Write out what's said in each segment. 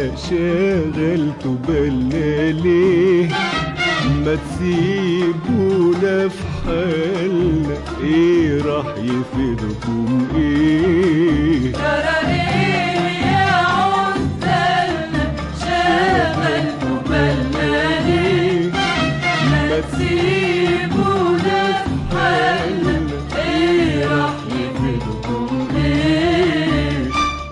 شغلتوا بالنا ليه ما تسيبونا في حالنا ايه راح يفيدكم ايه ترى ايه يا عزلنا شغلتوا بالنا ليه ما تسيبونا في حالنا ايه راح يفيدكم ايه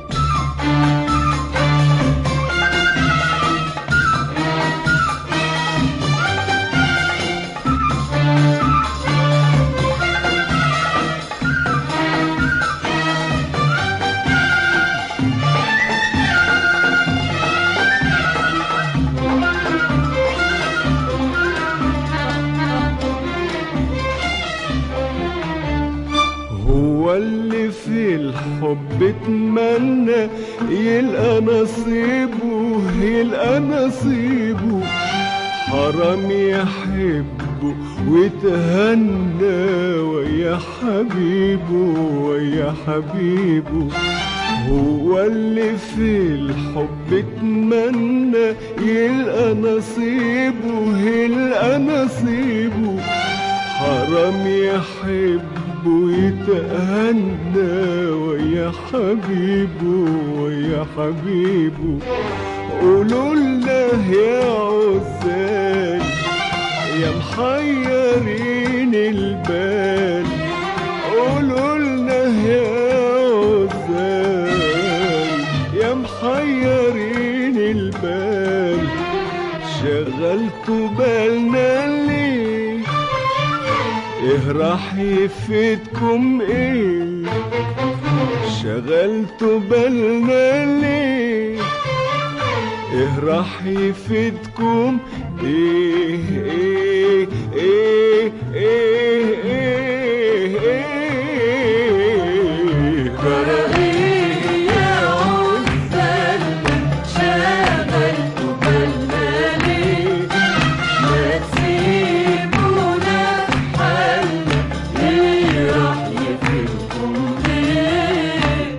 هو اللي في الحب اتمنى يلقى نصيبه يلقى نصيبه حرام يحبه ويتهنى ويا حبيبه ويا حبيبه هو اللي في الحب اتمنى يلقى نصيبه يلقى نصيبه حرام يحبه يتهنى ويا حبيبه ويا حبيبه قولوا له يا عزال يا محيرين البال قولوا لنا يا عزال يا محيرين البال شغلتوا بالنا ليه ايه راح يفيدكم ايه شغلتوا بالنا ليه ايه راح يفيدكم ايه ايه ايه ايه ايه ايه ترى ايه يا عزلنا شغلتوا بالنا ليه ما تسيبونا في حالنا ايه راح يفيدكم ايه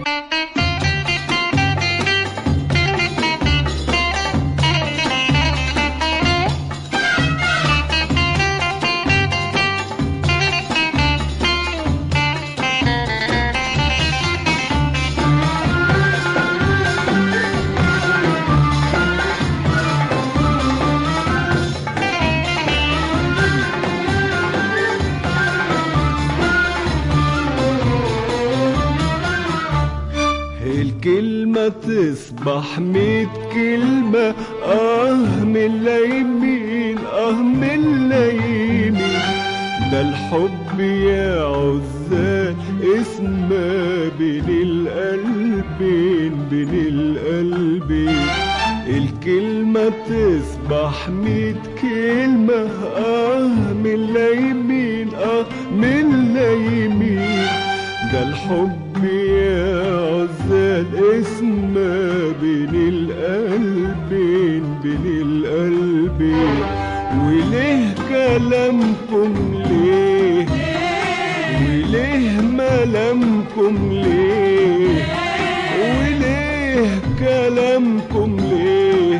الكلمة تصبح ميت كلمة اه من اليمين اه من اليمين ده الحب يا عزال اسمه بين القلبين بين القلبين الكلمة تصبح ميت كلمة اه من اليمين اه من اليمين ده الحب يا عزال اسمه بين القلبين بين القلبين وليه كلامكم ليه وليه ملامكم ليه وليه كلامكم ليه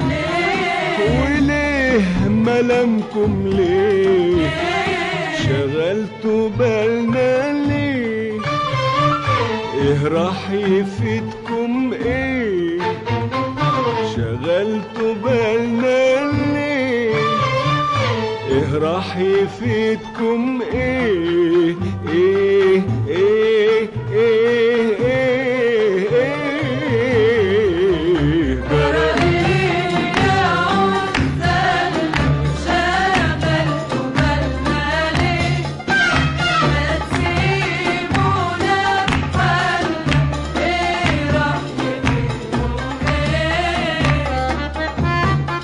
وليه ملامكم ليه شغلتوا بالنا ليه ايه راح يفيدكم ايه شغلتوا بالنا ليه ايه راح يفيدكم ايه ايه ايه ايه ايه ايه ترى ايه يا عزلنا شغلتوا بالنا ليه ما تسيبونا في حالنا ايه راح يفيدكم ايه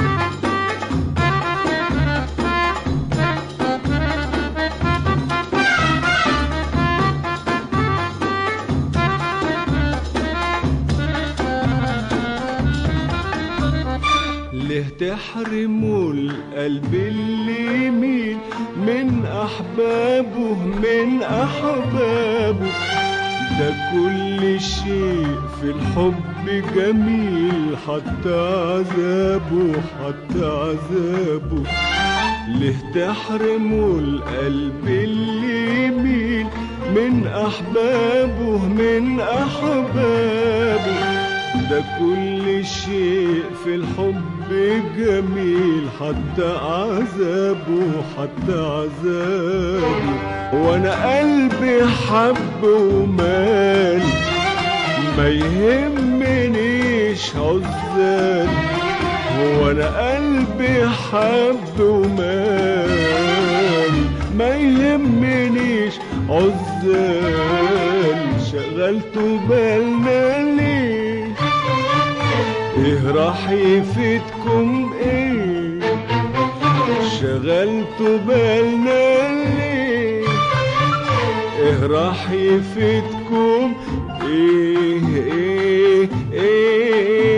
ليه تحرموا القلب اليمين من احبابه من احبابه ده كل شيء في الحب جميل حتى عذابه حتى عذابه ليه تحرموا القلب اللي يميل من أحبابه من أحبابه ده كل شيء في الحب جميل حتى عذابه حتى عذابه وانا قلبي حب ومال ما يهمنيش عزال وانا قلبي حب ومال ما يهمنيش عزال شغلتوا بالنا ليه ايه راح يفيدكم ايه شغلتوا بالنا ليه ايه راح يفيدكم ايه ايه ايه